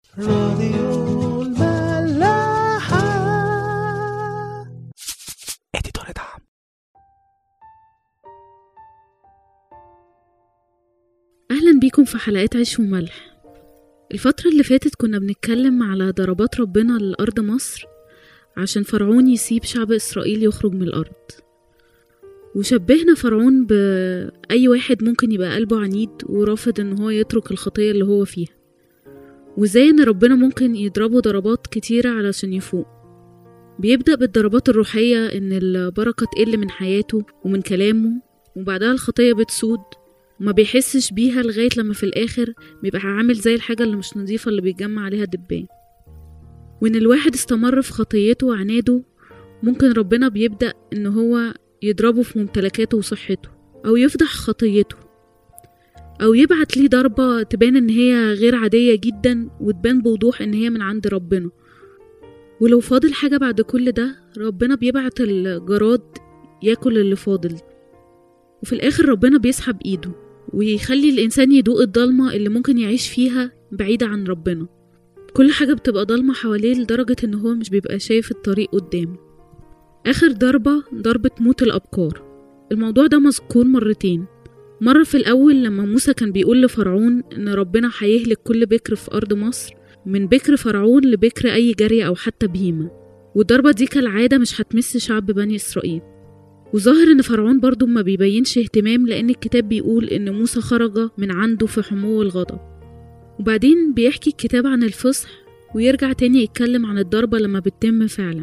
راديو الملاحة اديتور دعم أهلا بيكم في حلقات عيش وملح الفترة اللي فاتت كنا بنتكلم على ضربات ربنا لأرض مصر عشان فرعون يسيب شعب إسرائيل يخرج من الأرض وشبهنا فرعون بأي واحد ممكن يبقى قلبه عنيد ورافض إن هو يترك الخطية اللي هو فيها وازاي إن ربنا ممكن يضربه ضربات كتيرة علشان يفوق بيبدأ بالضربات الروحية إن البركة تقل من حياته ومن كلامه وبعدها الخطية بتسود وما بيحسش بيها لغاية لما في الآخر بيبقى عامل زي الحاجة اللي مش نظيفة اللي بيتجمع عليها دبان وإن الواحد استمر في خطيته وعناده ممكن ربنا بيبدأ إن هو يضربه في ممتلكاته وصحته أو يفضح خطيته أو يبعت ليه ضربة تبان إن هي غير عادية جدا وتبان بوضوح إن هي من عند ربنا ولو فاضل حاجة بعد كل ده ربنا بيبعت الجراد ياكل اللي فاضل وفي الآخر ربنا بيسحب إيده ويخلي الإنسان يدوق الضلمة اللي ممكن يعيش فيها بعيدة عن ربنا كل حاجة بتبقى ضلمة حواليه لدرجة إن هو مش بيبقى شايف الطريق قدامه آخر ضربة ضربة موت الأبكار الموضوع ده مذكور مرتين مرة في الأول لما موسى كان بيقول لفرعون إن ربنا هيهلك كل بكر في أرض مصر من بكر فرعون لبكر أي جري أو حتى بهيمة والضربة دي كالعادة مش هتمس شعب بني إسرائيل وظاهر ان فرعون برضو ما بيبينش اهتمام لان الكتاب بيقول ان موسى خرج من عنده في حمو الغضب وبعدين بيحكي الكتاب عن الفصح ويرجع تاني يتكلم عن الضربة لما بتتم فعلا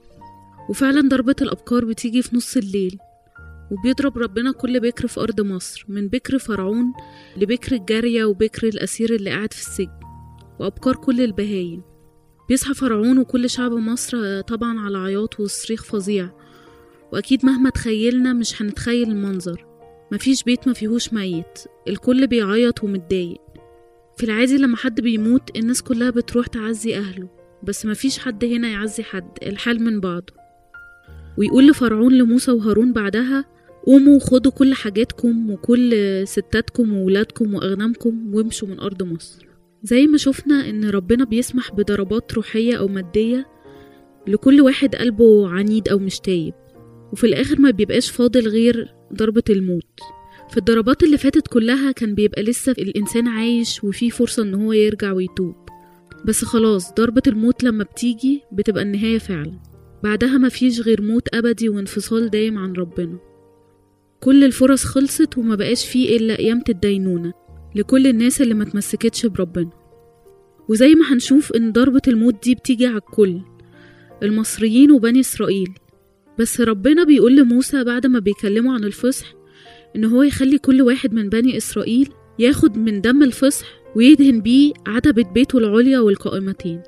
وفعلا ضربة الأبكار بتيجي في نص الليل وبيضرب ربنا كل بكر في أرض مصر من بكر فرعون لبكر الجارية وبكر الأسير اللي قاعد في السجن وأبكار كل البهايم بيصحى فرعون وكل شعب مصر طبعا على عياط وصريخ فظيع وأكيد مهما تخيلنا مش هنتخيل المنظر مفيش بيت ما فيهوش ميت الكل بيعيط ومتضايق في العادي لما حد بيموت الناس كلها بتروح تعزي أهله بس مفيش حد هنا يعزي حد الحال من بعضه ويقول لفرعون لموسى وهارون بعدها قوموا خدوا كل حاجاتكم وكل ستاتكم وولادكم وأغنامكم وامشوا من أرض مصر زي ما شفنا إن ربنا بيسمح بضربات روحية أو مادية لكل واحد قلبه عنيد أو مش تايب وفي الآخر ما بيبقاش فاضل غير ضربة الموت في الضربات اللي فاتت كلها كان بيبقى لسه الإنسان عايش وفيه فرصة إن هو يرجع ويتوب بس خلاص ضربة الموت لما بتيجي بتبقى النهاية فعلا بعدها مفيش غير موت أبدي وانفصال دايم عن ربنا كل الفرص خلصت وما بقاش فيه إلا قيامة الدينونة لكل الناس اللي ما تمسكتش بربنا وزي ما هنشوف إن ضربة الموت دي بتيجي على الكل المصريين وبني إسرائيل بس ربنا بيقول لموسى بعد ما بيكلمه عن الفصح إن هو يخلي كل واحد من بني إسرائيل ياخد من دم الفصح ويدهن بيه عتبة بيته العليا والقائمتين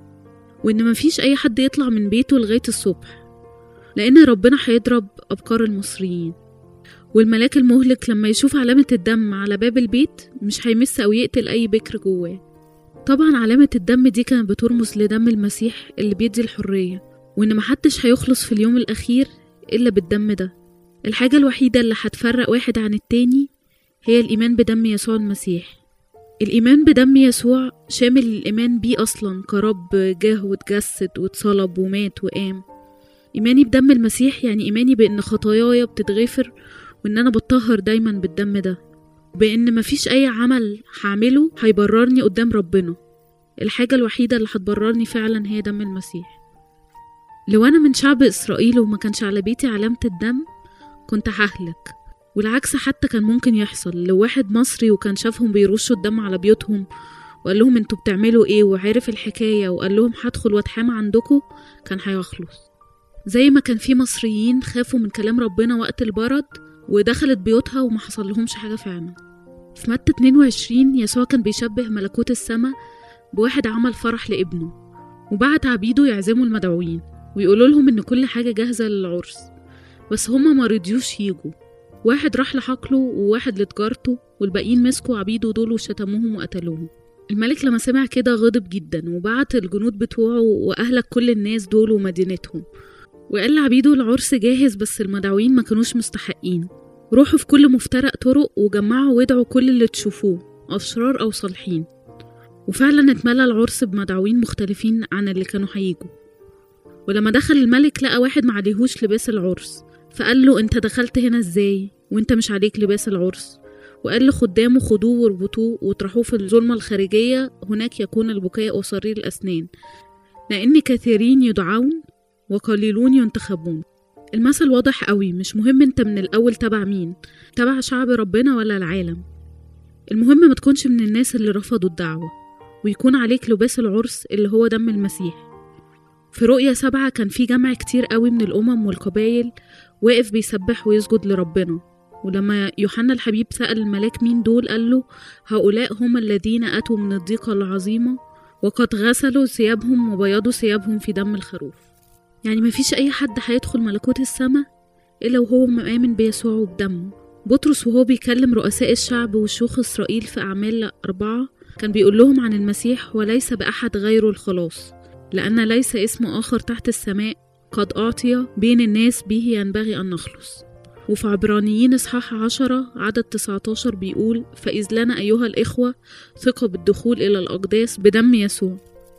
وإن مفيش أي حد يطلع من بيته لغاية الصبح لأن ربنا هيضرب أبكار المصريين والملاك المهلك لما يشوف علامة الدم على باب البيت مش هيمس أو يقتل أي بكر جواه طبعا علامة الدم دي كانت بترمز لدم المسيح اللي بيدي الحرية وإن محدش هيخلص في اليوم الأخير إلا بالدم ده الحاجة الوحيدة اللي هتفرق واحد عن التاني هي الإيمان بدم يسوع المسيح الإيمان بدم يسوع شامل الإيمان بيه أصلا كرب جه واتجسد واتصلب ومات وقام إيماني بدم المسيح يعني إيماني بإن خطاياي بتتغفر وإن أنا بتطهر دايما بالدم ده بإن مفيش أي عمل هعمله هيبررني قدام ربنا الحاجة الوحيدة اللي هتبررني فعلا هي دم المسيح لو أنا من شعب إسرائيل وما كانش على بيتي علامة الدم كنت ههلك والعكس حتى كان ممكن يحصل لو واحد مصري وكان شافهم بيرشوا الدم على بيوتهم وقال لهم انتوا بتعملوا ايه وعرف الحكاية وقال لهم هدخل واتحامى عندكم كان هيخلص زي ما كان في مصريين خافوا من كلام ربنا وقت البرد ودخلت بيوتها وما حصل لهمش حاجة فعلا في متى 22 يسوع كان بيشبه ملكوت السماء بواحد عمل فرح لابنه وبعت عبيده يعزموا المدعوين ويقولوا لهم ان كل حاجة جاهزة للعرس بس هما ما رضيوش يجوا واحد راح لحقله وواحد لتجارته والباقيين مسكوا عبيده دول وشتموهم وقتلوهم الملك لما سمع كده غضب جدا وبعت الجنود بتوعه وأهلك كل الناس دول ومدينتهم وقال لعبيده العرس جاهز بس المدعوين ما كانوش مستحقين روحوا في كل مفترق طرق وجمعوا وادعوا كل اللي تشوفوه أشرار أو صالحين وفعلا اتملى العرس بمدعوين مختلفين عن اللي كانوا هيجوا ولما دخل الملك لقى واحد معليهوش لباس العرس فقال له انت دخلت هنا ازاي وانت مش عليك لباس العرس وقال لخدامه خدوه واربطوه وطرحوه في الظلمة الخارجية هناك يكون البكاء وصرير الأسنان لأن كثيرين يدعون وقليلون ينتخبون المثل واضح قوي مش مهم انت من الأول تبع مين تبع شعب ربنا ولا العالم المهم ما تكونش من الناس اللي رفضوا الدعوة ويكون عليك لباس العرس اللي هو دم المسيح في رؤية سبعة كان في جمع كتير قوي من الأمم والقبايل واقف بيسبح ويسجد لربنا ولما يوحنا الحبيب سأل الملاك مين دول قال له هؤلاء هم الذين أتوا من الضيقة العظيمة وقد غسلوا ثيابهم وبيضوا ثيابهم في دم الخروف يعني مفيش أي حد هيدخل ملكوت السماء إلا وهو مآمن بيسوع وبدمه بطرس وهو بيكلم رؤساء الشعب وشيوخ إسرائيل في أعمال أربعة كان بيقول لهم عن المسيح وليس بأحد غيره الخلاص لأن ليس اسم آخر تحت السماء قد أعطي بين الناس به ينبغي أن نخلص وفي عبرانيين إصحاح عشرة عدد 19 بيقول فإذ لنا أيها الإخوة ثقة بالدخول إلى الأقداس بدم يسوع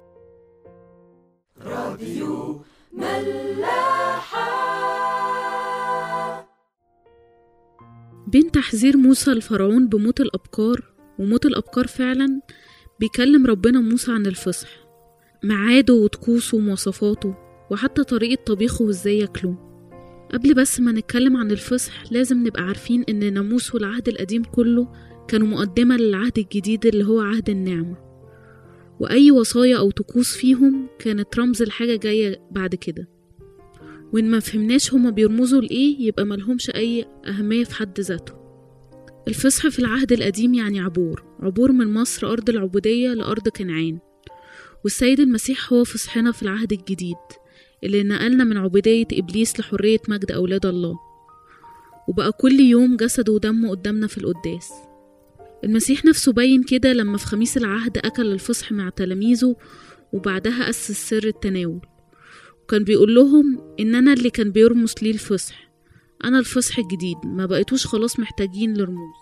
بين تحذير موسى الفرعون بموت الأبكار وموت الأبكار فعلا بيكلم ربنا موسى عن الفصح ميعاده وطقوسه ومواصفاته وحتى طريقة طبيخه وازاي ياكلوه قبل بس ما نتكلم عن الفصح لازم نبقى عارفين ان ناموس والعهد القديم كله كانوا مقدمة للعهد الجديد اللي هو عهد النعمة وأي وصايا أو طقوس فيهم كانت رمز لحاجة جاية بعد كده وإن ما فهمناش هما بيرمزوا لإيه يبقى ملهمش أي أهمية في حد ذاته الفصح في العهد القديم يعني عبور عبور من مصر أرض العبودية لأرض كنعان والسيد المسيح هو فصحنا في العهد الجديد اللي نقلنا من عبودية إبليس لحرية مجد أولاد الله وبقى كل يوم جسده ودمه قدامنا في القداس المسيح نفسه بين كده لما في خميس العهد أكل الفصح مع تلاميذه وبعدها أسس سر التناول وكان بيقول لهم إن أنا اللي كان بيرمز ليه الفصح أنا الفصح الجديد ما بقيتوش خلاص محتاجين لرموز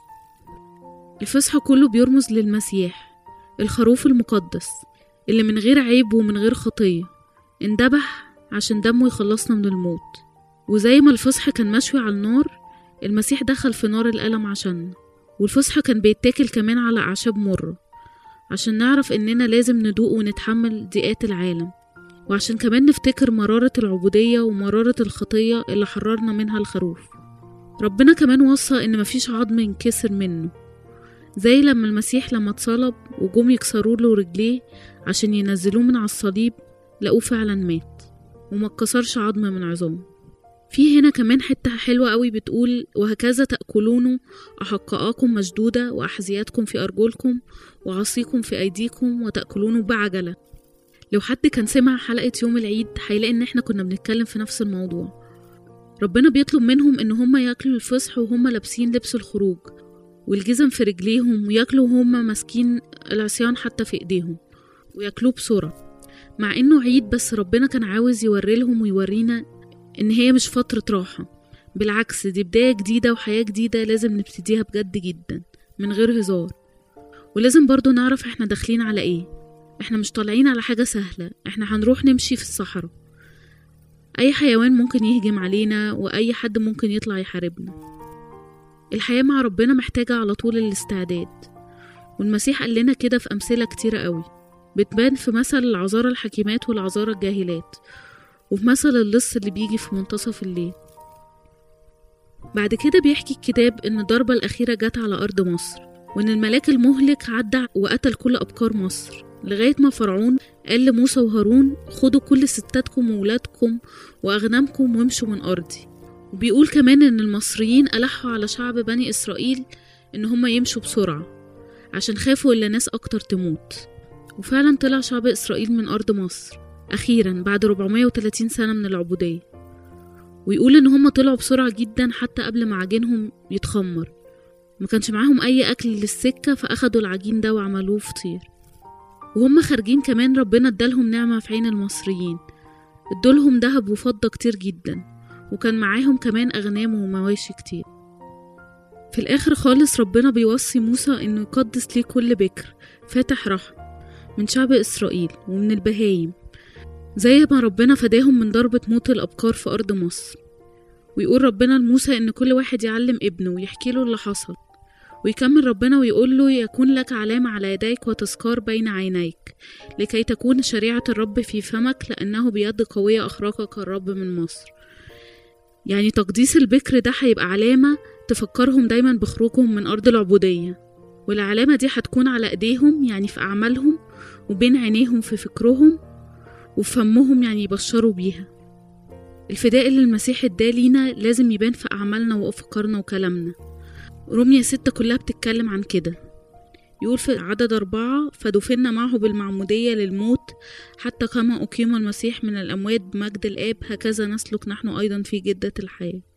الفصح كله بيرمز للمسيح الخروف المقدس اللي من غير عيب ومن غير خطية اندبح عشان دمه يخلصنا من الموت وزي ما الفصح كان مشوي على النار المسيح دخل في نار الألم عشاننا والفصح كان بيتاكل كمان على أعشاب مرة عشان نعرف إننا لازم ندوق ونتحمل ضيقات العالم وعشان كمان نفتكر مرارة العبودية ومرارة الخطية اللي حررنا منها الخروف ربنا كمان وصى إن مفيش عظم ينكسر منه زي لما المسيح لما اتصلب وجم يكسروا له رجليه عشان ينزلوه من على الصليب لقوه فعلا مات وما اتكسرش عظم من عظامه في هنا كمان حتة حلوة قوي بتقول وهكذا تأكلون أحقاءكم مشدودة وأحذيتكم في أرجلكم وعصيكم في أيديكم وتأكلون بعجلة لو حد كان سمع حلقة يوم العيد هيلاقي إن إحنا كنا بنتكلم في نفس الموضوع ربنا بيطلب منهم إن هما ياكلوا الفصح وهما لابسين لبس الخروج والجزم في رجليهم وياكلوا وهما ماسكين العصيان حتى في إيديهم وياكلوه بسرعة مع إنه عيد بس ربنا كان عاوز يوري لهم ويورينا إن هي مش فترة راحة بالعكس دي بداية جديدة وحياة جديدة لازم نبتديها بجد جدا من غير هزار ولازم برضو نعرف احنا داخلين على ايه احنا مش طالعين على حاجة سهلة احنا هنروح نمشي في الصحراء اي حيوان ممكن يهجم علينا واي حد ممكن يطلع يحاربنا الحياة مع ربنا محتاجة على طول الاستعداد والمسيح قال لنا كده في أمثلة كتيرة قوي بتبان في مثل العذارى الحكيمات والعذارى الجاهلات وفي مثل اللص اللي بيجي في منتصف الليل بعد كده بيحكي الكتاب إن الضربة الأخيرة جت على أرض مصر وإن الملاك المهلك عدى وقتل كل أبكار مصر لغاية ما فرعون قال لموسى وهارون خدوا كل ستاتكم وولادكم وأغنامكم وامشوا من أرضي وبيقول كمان إن المصريين ألحوا على شعب بني إسرائيل إن هما يمشوا بسرعة عشان خافوا إلا ناس أكتر تموت وفعلا طلع شعب إسرائيل من أرض مصر أخيرا بعد 430 سنة من العبودية ويقول إن هما طلعوا بسرعة جدا حتى قبل ما عجينهم يتخمر ما كانش معاهم أي أكل للسكة فأخدوا العجين ده وعملوه فطير وهم خارجين كمان ربنا ادالهم نعمة في عين المصريين ادولهم دهب وفضة كتير جدا وكان معاهم كمان أغنام ومواشي كتير في الآخر خالص ربنا بيوصي موسى إنه يقدس ليه كل بكر فاتح رحم من شعب إسرائيل ومن البهايم زي ما ربنا فداهم من ضربة موت الأبكار في أرض مصر ويقول ربنا لموسى إن كل واحد يعلم ابنه ويحكي له اللي حصل ويكمل ربنا ويقول له يكون لك علامة على يديك وتذكار بين عينيك لكي تكون شريعة الرب في فمك لأنه بيد قوية أخرجك الرب من مصر يعني تقديس البكر ده هيبقى علامة تفكرهم دايما بخروجهم من أرض العبودية والعلامة دي هتكون على إيديهم يعني في أعمالهم وبين عينيهم في فكرهم وفي فمهم يعني يبشروا بيها الفداء اللي المسيح اداه لينا لازم يبان في أعمالنا وأفكارنا وكلامنا رومية ستة كلها بتتكلم عن كده يقول في عدد أربعة فدفنا معه بالمعمودية للموت حتى كما أقيم المسيح من الأموات بمجد الآب هكذا نسلك نحن أيضا في جدة الحياة